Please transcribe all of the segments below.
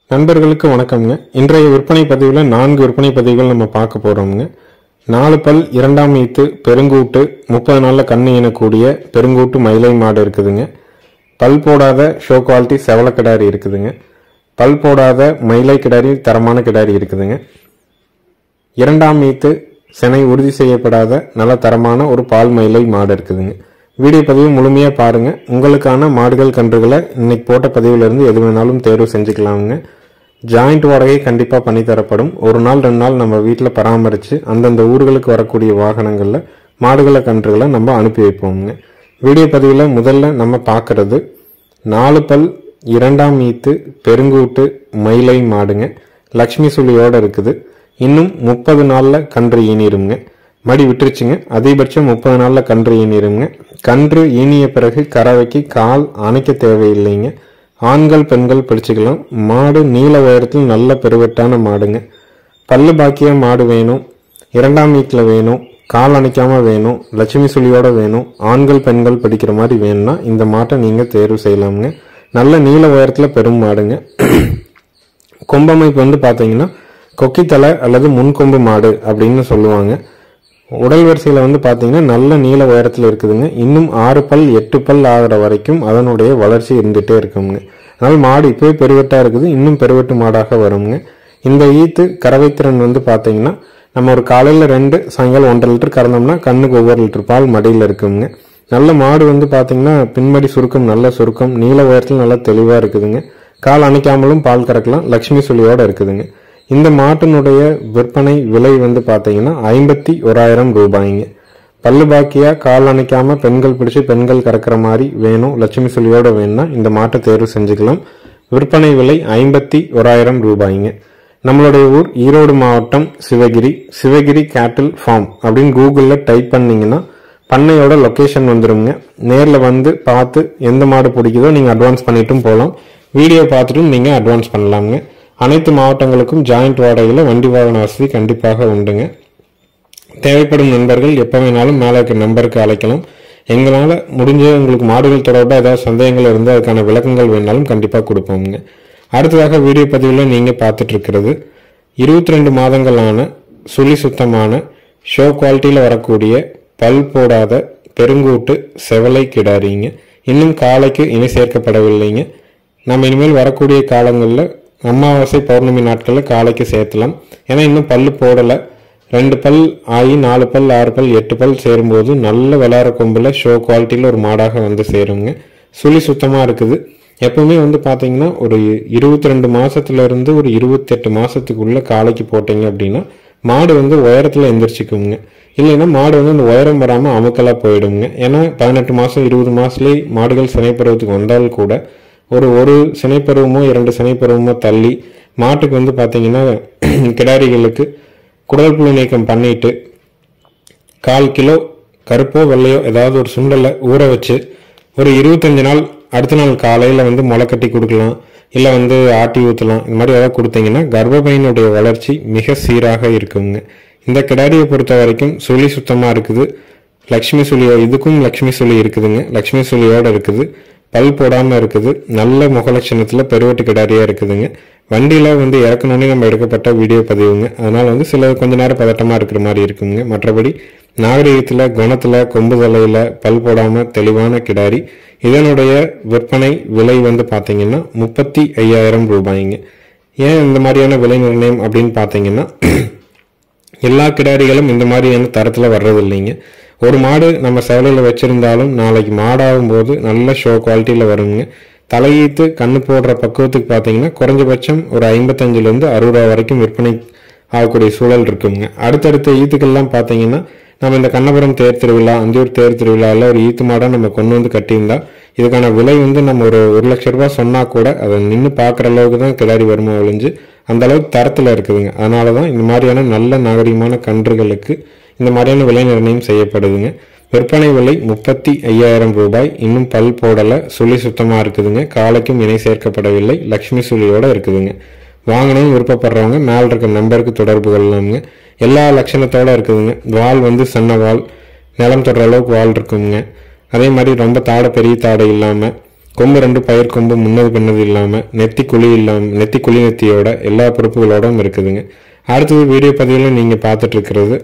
நண்பர்களுக்கு வணக்கம்ங்க இன்றைய விற்பனை பதிவில் நான்கு விற்பனை பதிவுகள் நம்ம பார்க்க போகிறோம்ங்க நாலு பல் இரண்டாம் ஈத்து பெருங்கூட்டு முப்பது நாளில் கண்ணு ஈனக்கூடிய பெருங்கூட்டு மயிலை மாடு இருக்குதுங்க பல் போடாத ஷோ குவாலிட்டி செவல கிடாரி இருக்குதுங்க பல் போடாத மயிலை கிடாரி தரமான கிடாரி இருக்குதுங்க இரண்டாம் ஈத்து சினை உறுதி செய்யப்படாத நல்ல தரமான ஒரு பால் மயிலை மாடு இருக்குதுங்க வீடியோ பதிவு முழுமையாக பாருங்க உங்களுக்கான மாடுகள் கன்றுகளை இன்னைக்கு போட்ட பதிவிலிருந்து எது வேணாலும் தேர்வு செஞ்சுக்கலாமுங்க ஜாயிண்ட் வாடகை கண்டிப்பாக பண்ணி தரப்படும் ஒரு நாள் ரெண்டு நாள் நம்ம வீட்டில் பராமரித்து அந்தந்த ஊர்களுக்கு வரக்கூடிய வாகனங்களில் மாடுகளை கன்றுகளை நம்ம அனுப்பி வைப்போமுங்க வீடியோ பதிவில் முதல்ல நம்ம பார்க்கறது நாலு பல் இரண்டாம் ஈத்து பெருங்கூட்டு மயிலை மாடுங்க லக்ஷ்மி சுழியோட இருக்குது இன்னும் முப்பது நாளில் கன்று ஈனிருங்க மடி விட்டுருச்சுங்க அதிகபட்சம் முப்பது நாளில் கன்று ஈனிருங்க கன்று ஈனிய பிறகு கறவைக்கு கால் அணைக்க தேவையில்லைங்க ஆண்கள் பெண்கள் பிடிச்சிக்கலாம் மாடு நீல உயரத்தில் நல்ல பெருவெட்டான மாடுங்க பல்லு பாக்கிய மாடு வேணும் இரண்டாம் வீட்டில் வேணும் கால் அணைக்காம வேணும் லட்சுமி சுழியோட வேணும் ஆண்கள் பெண்கள் பிடிக்கிற மாதிரி வேணும்னா இந்த மாட்டை நீங்கள் தேர்வு செய்யலாமுங்க நல்ல நீல உயரத்தில் பெரும் மாடுங்க கொம்பமைப்பு வந்து பார்த்தீங்கன்னா கொக்கித்தலை அல்லது முன்கொம்பு மாடு அப்படின்னு சொல்லுவாங்க உடல் வரிசையில் வந்து பார்த்தீங்கன்னா நல்ல நீல உயரத்தில் இருக்குதுங்க இன்னும் ஆறு பல் எட்டு பல் ஆகிற வரைக்கும் அதனுடைய வளர்ச்சி இருந்துகிட்டே இருக்குங்க அதனால் மாடு இப்போவே பெருவெட்டாக இருக்குது இன்னும் பெருவெட்டு மாடாக வருங்க இந்த ஈத்து கறவைத்திறன் வந்து பார்த்தீங்கன்னா நம்ம ஒரு காலையில் ரெண்டு சாயங்காலம் ஒன்றரை லிட்டர் கறந்தோம்னா கண்ணுக்கு ஒவ்வொரு லிட்டர் பால் மடியில் இருக்குங்க நல்ல மாடு வந்து பார்த்தீங்கன்னா பின்மடி சுருக்கம் நல்ல சுருக்கம் நீல உயரத்தில் நல்லா தெளிவாக இருக்குதுங்க கால் அணைக்காமலும் பால் கறக்கலாம் லக்ஷ்மி சுழியோட இருக்குதுங்க இந்த மாட்டினுடைய விற்பனை விலை வந்து பார்த்தீங்கன்னா ஐம்பத்தி ஓராயிரம் ரூபாய்ங்க பல்லு பாக்கியா கால் அணைக்காம பெண்கள் பிடிச்சு பெண்கள் கறக்கிற மாதிரி வேணும் லட்சுமி சுழியோட வேணும்னா இந்த மாட்டை தேர்வு செஞ்சுக்கலாம் விற்பனை விலை ஐம்பத்தி ஓராயிரம் ரூபாய்ங்க நம்மளுடைய ஊர் ஈரோடு மாவட்டம் சிவகிரி சிவகிரி கேட்டில் ஃபார்ம் அப்படின்னு கூகுளில் டைப் பண்ணீங்கன்னா பண்ணையோட லொக்கேஷன் வந்துருங்க நேரில் வந்து பார்த்து எந்த மாடு பிடிக்குதோ நீங்கள் அட்வான்ஸ் பண்ணிட்டும் போகலாம் வீடியோ பார்த்துட்டும் நீங்கள் அட்வான்ஸ் பண்ணலாமுங்க அனைத்து மாவட்டங்களுக்கும் ஜாயிண்ட் வாடகையில் வண்டி வாகன வசதி கண்டிப்பாக உண்டுங்க தேவைப்படும் நண்பர்கள் எப்போ வேணாலும் மேலே இருக்க நம்பருக்கு அழைக்கலாம் எங்களால் முடிஞ்ச உங்களுக்கு மாடுகள் தொடர்பாக ஏதாவது சந்தேகங்கள் இருந்து அதுக்கான விளக்கங்கள் வேணாலும் கண்டிப்பாக கொடுப்போமுங்க அடுத்ததாக வீடியோ பதிவில் நீங்கள் பார்த்துட்டு இருக்கிறது இருபத்தி ரெண்டு மாதங்களான சுழி சுத்தமான ஷோ குவாலிட்டியில் வரக்கூடிய பல் போடாத பெருங்கூட்டு செவலை கிடாரிங்க இன்னும் காலைக்கு இணை சேர்க்கப்படவில்லைங்க நம்ம இனிமேல் வரக்கூடிய காலங்களில் அமாவாசை பௌர்ணமி நாட்களில் காலைக்கு சேர்த்தலாம் ஏன்னா இன்னும் பல்லு போடலை ரெண்டு பல் ஆகி நாலு பல் ஆறு பல் எட்டு பல் சேரும்போது நல்ல விளாட கொம்பில் ஷோ குவாலிட்டியில் ஒரு மாடாக வந்து சேருங்க சுழி சுத்தமாக இருக்குது எப்பவுமே வந்து பார்த்தீங்கன்னா ஒரு இருபத்தி ரெண்டு மாசத்துல ஒரு இருபத்தெட்டு மாசத்துக்குள்ள காலைக்கு போட்டீங்க அப்படின்னா மாடு வந்து உயரத்தில் எந்திரிச்சுக்குங்க இல்லைன்னா மாடு வந்து அந்த உயரம் வராமல் அமுக்கலாக போயிடுங்க ஏன்னா பதினெட்டு மாதம் இருபது மாதத்துலேயே மாடுகள் சினைப்பருவத்துக்கு வந்தால் கூட ஒரு ஒரு சினைப்பருவமோ இரண்டு சினைப்பருவமோ தள்ளி மாட்டுக்கு வந்து பார்த்தீங்கன்னா கிடாரிகளுக்கு குடல் புழு நீக்கம் பண்ணிட்டு கால் கிலோ கருப்போ வெள்ளையோ ஏதாவது ஒரு சுண்டலை ஊற வச்சு ஒரு இருபத்தஞ்சு நாள் அடுத்த நாள் காலையில் வந்து முளை கட்டி கொடுக்கலாம் இல்லை வந்து ஆட்டி ஊற்றலாம் இந்த மாதிரி ஏதாவது கொடுத்தீங்கன்னா கர்ப்பப்பையனுடைய வளர்ச்சி மிக சீராக இருக்குங்க இந்த கிடாரியை பொறுத்த வரைக்கும் சுழி சுத்தமாக இருக்குது லக்ஷ்மி சுழி இதுக்கும் லக்ஷ்மி சுழி இருக்குதுங்க லக்ஷ்மி சுழியோட இருக்குது பல் போடாமல் இருக்குது நல்ல முகலட்சணத்தில் பெருவெட்டு கிடாரியாக இருக்குதுங்க வண்டியில் வந்து இறக்கணுன்னே நம்ம எடுக்கப்பட்ட வீடியோ பதிவுங்க அதனால வந்து சில கொஞ்ச நேரம் பதட்டமாக இருக்கிற மாதிரி இருக்குங்க மற்றபடி நாகரிகத்தில் குணத்தில் கொம்பு தலையில் பல் போடாமல் தெளிவான கிடாரி இதனுடைய விற்பனை விலை வந்து பார்த்தீங்கன்னா முப்பத்தி ஐயாயிரம் ரூபாய்ங்க ஏன் இந்த மாதிரியான விலை நிர்ணயம் அப்படின்னு பார்த்தீங்கன்னா எல்லா கிடாரிகளும் இந்த மாதிரியான தரத்தில் வர்றது இல்லைங்க ஒரு மாடு நம்ம சேவலையில் வச்சுருந்தாலும் நாளைக்கு மாடாகும் போது நல்ல ஷோ குவாலிட்டியில் வருங்க தலையீத்து கண்ணு போடுற பக்குவத்துக்கு பார்த்தீங்கன்னா குறைஞ்சபட்சம் ஒரு ஐம்பத்தஞ்சிலேருந்து அறுபது ரூபா வரைக்கும் விற்பனை ஆகக்கூடிய சூழல் இருக்குங்க அடுத்தடுத்த ஈத்துக்கள்லாம் பார்த்தீங்கன்னா நம்ம இந்த கண்ணபுரம் தேர் திருவிழா அந்தியூர் தேர் திருவிழாவில் ஒரு ஈத்து மாடாக நம்ம கொண்டு வந்து கட்டியிருந்தா இதுக்கான விலை வந்து நம்ம ஒரு ஒரு லட்ச ரூபா சொன்னால் கூட அதை நின்று பார்க்குற அளவுக்கு தான் கிடாரி வருமா ஒழிஞ்சு அந்த அளவுக்கு தரத்தில் இருக்குதுங்க அதனால தான் இந்த மாதிரியான நல்ல நாகரிகமான கன்றுகளுக்கு இந்த மாதிரியான விலை நிர்ணயம் செய்யப்படுதுங்க விற்பனை விலை முப்பத்தி ஐயாயிரம் ரூபாய் இன்னும் பல் போடலை சுழி சுத்தமாக இருக்குதுங்க காலைக்கும் இணை சேர்க்கப்படவில்லை லக்ஷ்மி சுழியோட இருக்குதுங்க வாங்கணும்னு விருப்பப்படுறவங்க மேல் இருக்க நம்பருக்கு தொடர்பு கொள்ளலாமுங்க எல்லா லட்சணத்தோட இருக்குதுங்க வால் வந்து சன்ன வால் நிலம் தொடுற அளவுக்கு வால் இருக்குங்க அதே மாதிரி ரொம்ப தாடை பெரிய தாடை இல்லாமல் கொம்பு ரெண்டு பயிர் கொம்பு முன்னது பின்னது இல்லாமல் நெத்தி குழி இல்லாமல் நெத்தி குழி நெத்தியோட எல்லா பொறுப்புகளோடும் இருக்குதுங்க அடுத்தது வீடியோ பதிவில் நீங்கள் பார்த்துட்டு இருக்கிறது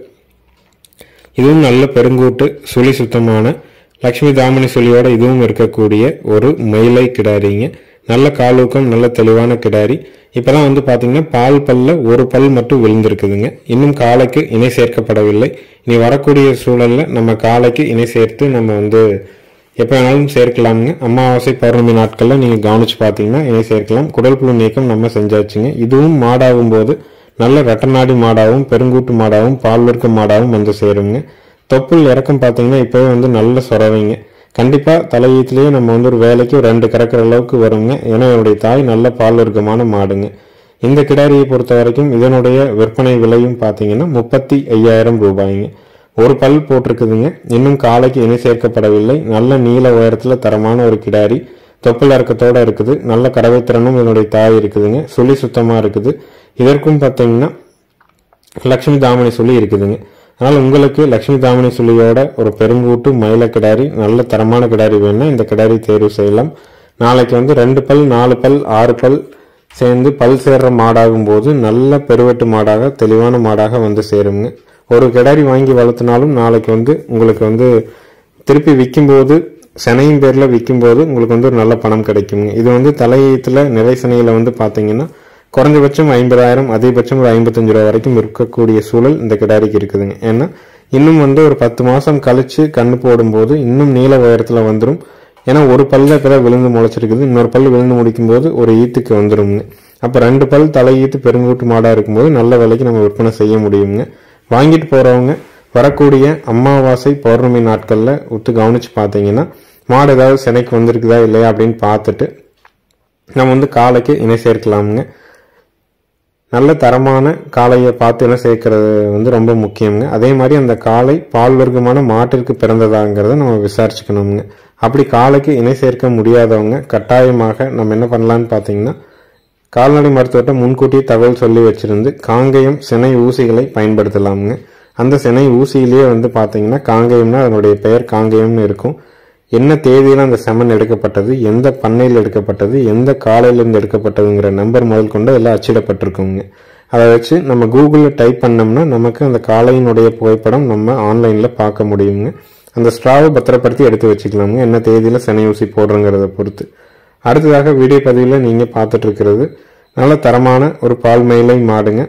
இதுவும் நல்ல பெருங்கூட்டு சுழி சுத்தமான லக்ஷ்மி தாமணி சுழியோட இதுவும் இருக்கக்கூடிய ஒரு மயிலை கிடாரிங்க நல்ல காலூக்கம் நல்ல தெளிவான கிடாரி இப்பதான் வந்து பாத்தீங்கன்னா பால் பல்ல ஒரு பல் மட்டும் விழுந்திருக்குதுங்க இன்னும் காலைக்கு இணை சேர்க்கப்படவில்லை இனி வரக்கூடிய சூழல்ல நம்ம காலைக்கு இணை சேர்த்து நம்ம வந்து எப்போ வேணாலும் சேர்க்கலாமுங்க அமாவாசை பௌர்ணமி நாட்களில் நீங்கள் கவனிச்சு பார்த்தீங்கன்னா இணை சேர்க்கலாம் குடல் புழு நீக்கம் நம்ம செஞ்சாச்சுங்க இதுவும் மாடாகும் போது நல்ல ரெட்டநாடி மாடாகவும் பெருங்கூட்டு மாடாகவும் பால் விற்க மாடாகவும் வந்து சேருங்க தொப்புள் இறக்கம் பார்த்தீங்கன்னா இப்போவே வந்து நல்ல சொரவைங்க கண்டிப்பாக தலையீத்துலேயே நம்ம வந்து ஒரு வேலைக்கு ஒரு ரெண்டு கறக்கிற அளவுக்கு வருங்க ஏன்னா என்னுடைய தாய் நல்ல பால் வர்க்கமான மாடுங்க இந்த கிடாரியை பொறுத்த வரைக்கும் இதனுடைய விற்பனை விலையும் பார்த்தீங்கன்னா முப்பத்தி ஐயாயிரம் ரூபாய்ங்க ஒரு பல் போட்டிருக்குதுங்க இன்னும் காலைக்கு இணை சேர்க்கப்படவில்லை நல்ல நீல உயரத்தில் தரமான ஒரு கிடாரி தொப்புள் இறக்கத்தோட இருக்குது நல்ல கறவைத்திறனும் இதனுடைய தாய் இருக்குதுங்க சுழி சுத்தமாக இருக்குது இதற்கும் பார்த்தீங்கன்னா லக்ஷ்மி தாமணி சொல்லி இருக்குதுங்க அதனால் உங்களுக்கு லக்ஷ்மி தாமணி சொல்லியோட ஒரு பெருங்கூட்டு மயில கிடாரி நல்ல தரமான கிடாரி வேணும்னா இந்த கிடாரி தேர்வு செய்யலாம் நாளைக்கு வந்து ரெண்டு பல் நாலு பல் ஆறு பல் சேர்ந்து பல் சேர்ற மாடாகும் போது நல்ல பெருவெட்டு மாடாக தெளிவான மாடாக வந்து சேருங்க ஒரு கிடாரி வாங்கி வளர்த்தினாலும் நாளைக்கு வந்து உங்களுக்கு வந்து திருப்பி விற்கும்போது சனையின் பேரில் விற்கும்போது உங்களுக்கு வந்து ஒரு நல்ல பணம் கிடைக்குங்க இது வந்து தலையீத்தில் நிறை சனையில் வந்து பார்த்தீங்கன்னா குறைஞ்சபட்சம் ஐம்பதாயிரம் அதிகபட்சம் ஒரு ஐம்பத்தஞ்சு ரூபா வரைக்கும் இருக்கக்கூடிய சூழல் இந்த கிடாரிக்கு இருக்குதுங்க ஏன்னா இன்னும் வந்து ஒரு பத்து மாசம் கழிச்சு கண்ணு போடும்போது இன்னும் நீல உயரத்துல வந்துடும் ஏன்னா ஒரு பல்ல இப்பதான் விழுந்து முளைச்சிருக்குது இன்னொரு பல் விழுந்து முடிக்கும் போது ஒரு ஈத்துக்கு வந்துருங்க அப்ப ரெண்டு பல் தலை ஈத்து பெருங்கூட்டு மாடா இருக்கும்போது நல்ல விலைக்கு நம்ம விற்பனை செய்ய முடியுங்க வாங்கிட்டு போறவங்க வரக்கூடிய அமாவாசை பௌர்ணமி நாட்கள்ல ஒத்து கவனிச்சு பார்த்தீங்கன்னா மாடு ஏதாவது சினைக்கு வந்திருக்குதா இல்லையா அப்படின்னு பார்த்துட்டு நம்ம வந்து காலைக்கு இணை சேர்க்கலாமுங்க நல்ல தரமான காளையை பார்த்து என்ன சேர்க்கறது வந்து ரொம்ப முக்கியங்க அதே மாதிரி அந்த காளை பால் வர்க்கமான மாட்டிற்கு பிறந்ததாங்கிறத நம்ம விசாரிச்சுக்கணுங்க அப்படி காளைக்கு இணை சேர்க்க முடியாதவங்க கட்டாயமாக நம்ம என்ன பண்ணலான்னு பார்த்தீங்கன்னா கால்நடை மருத்துவர்கிட்ட முன்கூட்டியே தகவல் சொல்லி வச்சிருந்து காங்கேயம் சினை ஊசிகளை பயன்படுத்தலாமுங்க அந்த சினை ஊசியிலேயே வந்து பார்த்தீங்கன்னா காங்கேயம்னா அதனுடைய பெயர் காங்கேயம்னு இருக்கும் என்ன தேதியில் அந்த செமன் எடுக்கப்பட்டது எந்த பண்ணையில் எடுக்கப்பட்டது எந்த காலையிலேருந்து எடுக்கப்பட்டதுங்கிற நம்பர் முதல் கொண்டு எல்லாம் அச்சிடப்பட்டிருக்குங்க அதை வச்சு நம்ம கூகுளில் டைப் பண்ணோம்னா நமக்கு அந்த காளையினுடைய புகைப்படம் நம்ம ஆன்லைனில் பார்க்க முடியுங்க அந்த ஸ்ட்ராவை பத்திரப்படுத்தி எடுத்து வச்சுக்கலாமுங்க என்ன தேதியில் செனை ஊசி போடுறோங்கிறத பொறுத்து அடுத்ததாக வீடியோ பதிவில் நீங்கள் பார்த்துட்டு இருக்கிறது நல்ல தரமான ஒரு பால் மயிலை மாடுங்க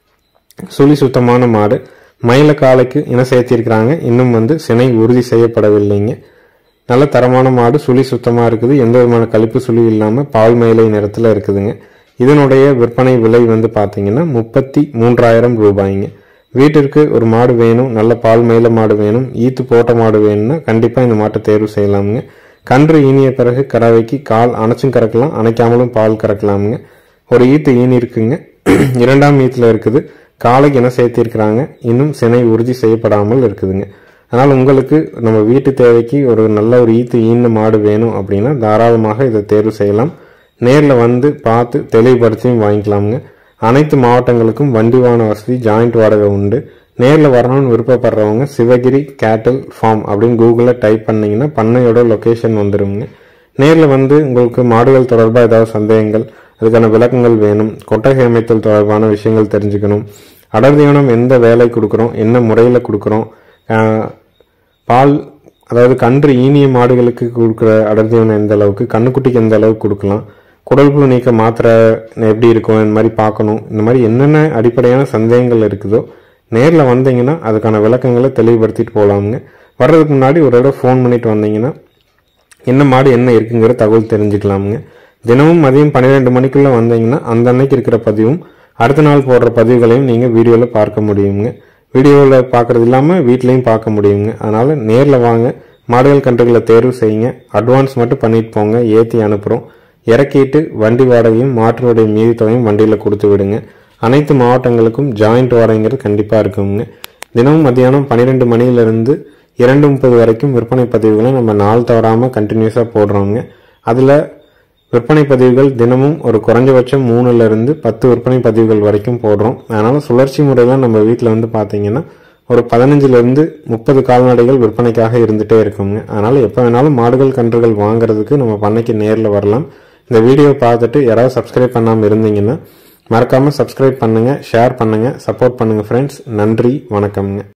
சுழி சுத்தமான மாடு மயில காலைக்கு இன சேர்த்திருக்கிறாங்க இன்னும் வந்து சினை உறுதி செய்யப்படவில்லைங்க நல்ல தரமான மாடு சுழி சுத்தமாக இருக்குது எந்த விதமான கழிப்பு சுழி இல்லாமல் பால் மயிலை நிறத்தில் இருக்குதுங்க இதனுடைய விற்பனை விலை வந்து பார்த்தீங்கன்னா முப்பத்தி மூன்றாயிரம் ரூபாய்ங்க வீட்டிற்கு ஒரு மாடு வேணும் நல்ல பால் மயில மாடு வேணும் ஈத்து போட்ட மாடு வேணும்னா கண்டிப்பாக இந்த மாட்டை தேர்வு செய்யலாமுங்க கன்று ஈனிய பிறகு கறவைக்கு கால் அணைச்சும் கறக்கலாம் அணைக்காமலும் பால் கறக்கலாமுங்க ஒரு ஈத்து ஈனி இருக்குங்க இரண்டாம் ஈத்துல இருக்குது காலைக்கு என்ன சேர்த்திருக்கிறாங்க இன்னும் சினை உறுதி செய்யப்படாமல் இருக்குதுங்க அதனால் உங்களுக்கு நம்ம வீட்டு தேவைக்கு ஒரு நல்ல ஒரு ஈத்து ஈன மாடு வேணும் அப்படின்னா தாராளமாக இதை தேர்வு செய்யலாம் நேரில் வந்து பார்த்து தெளிவுபடுத்தியும் வாங்கிக்கலாமுங்க அனைத்து மாவட்டங்களுக்கும் வண்டி வாகன வசதி ஜாயிண்ட் வாடகை உண்டு நேரில் வரணும்னு விருப்பப்படுறவங்க சிவகிரி கேட்டில் ஃபார்ம் அப்படின்னு கூகுளில் டைப் பண்ணீங்கன்னா பண்ணையோட லொக்கேஷன் வந்துருங்க நேரில் வந்து உங்களுக்கு மாடுகள் தொடர்பாக ஏதாவது சந்தேகங்கள் அதுக்கான விளக்கங்கள் வேணும் கொட்டகை அமைத்தல் தொடர்பான விஷயங்கள் தெரிஞ்சுக்கணும் அடர் தீவனம் எந்த வேலை கொடுக்குறோம் என்ன முறையில் கொடுக்குறோம் ஆஹ், பால் அதாவது கன்று ஈனிய மாடுகளுக்கு கொடுக்குற அடர் தீவனம் எந்த அளவுக்கு கண்ணுக்குட்டிக்கு எந்த அளவுக்கு கொடுக்கலாம் குடல் புழு நீக்க மாத்திரை எப்படி இருக்கும் இந்த மாதிரி பார்க்கணும் இந்த மாதிரி என்னென்ன அடிப்படையான சந்தேகங்கள் இருக்குதோ நேரில் வந்தீங்கன்னா அதுக்கான விளக்கங்களை தெளிவுபடுத்திட்டு போகலாமுங்க வர்றதுக்கு முன்னாடி ஒரு தடவை ஃபோன் பண்ணிட்டு வந்தீங்கன்னா என்ன மாடு என்ன இருக்குங்கிற தகவல் தெரிஞ்சுக்கலாமுங்க தினமும் மதியம் பன்னிரெண்டு மணிக்குள்ள வந்தீங்கன்னா அந்த அன்னைக்கு இருக்கிற பதிவும் அடுத்த நாள் போடுற பதிவுகளையும் நீங்கள் வீடியோவில் பார்க்க முடியுங்க வீடியோவில் பார்க்கறது இல்லாமல் வீட்லேயும் பார்க்க முடியுங்க அதனால் நேரில் வாங்க மாடுகள் கன்றுகளை தேர்வு செய்யுங்க அட்வான்ஸ் மட்டும் பண்ணிட்டு போங்க ஏற்றி அனுப்புகிறோம் இறக்கிட்டு வண்டி வாடகையும் மாற்றினுடைய மீதி தொகையும் வண்டியில் கொடுத்து விடுங்க அனைத்து மாவட்டங்களுக்கும் ஜாயிண்ட் வாடகைங்கிறது கண்டிப்பாக இருக்குங்க தினமும் மத்தியானம் பன்னிரெண்டு மணியிலிருந்து இரண்டு முப்பது வரைக்கும் விற்பனை பதிவுகளை நம்ம நாள் தவறாமல் கண்டினியூஸாக போடுறோங்க அதில் விற்பனை பதிவுகள் தினமும் ஒரு குறைஞ்சபட்சம் மூணுல இருந்து பத்து விற்பனை பதிவுகள் வரைக்கும் போடுறோம் அதனால சுழற்சி முறையில் நம்ம வீட்டில் வந்து பார்த்தீங்கன்னா ஒரு பதினஞ்சுலேருந்து முப்பது கால்நடைகள் விற்பனைக்காக இருந்துகிட்டே இருக்குங்க அதனால் எப்போ வேணாலும் மாடுகள் கன்றுகள் வாங்குறதுக்கு நம்ம பண்ணைக்கு நேரில் வரலாம் இந்த வீடியோ பார்த்துட்டு யாராவது சப்ஸ்கிரைப் பண்ணாமல் இருந்தீங்கன்னா மறக்காமல் சப்ஸ்கிரைப் பண்ணுங்கள் ஷேர் பண்ணுங்கள் சப்போர்ட் பண்ணுங்கள் ஃப்ரெண்ட்ஸ் நன்றி வணக்கம்ங்க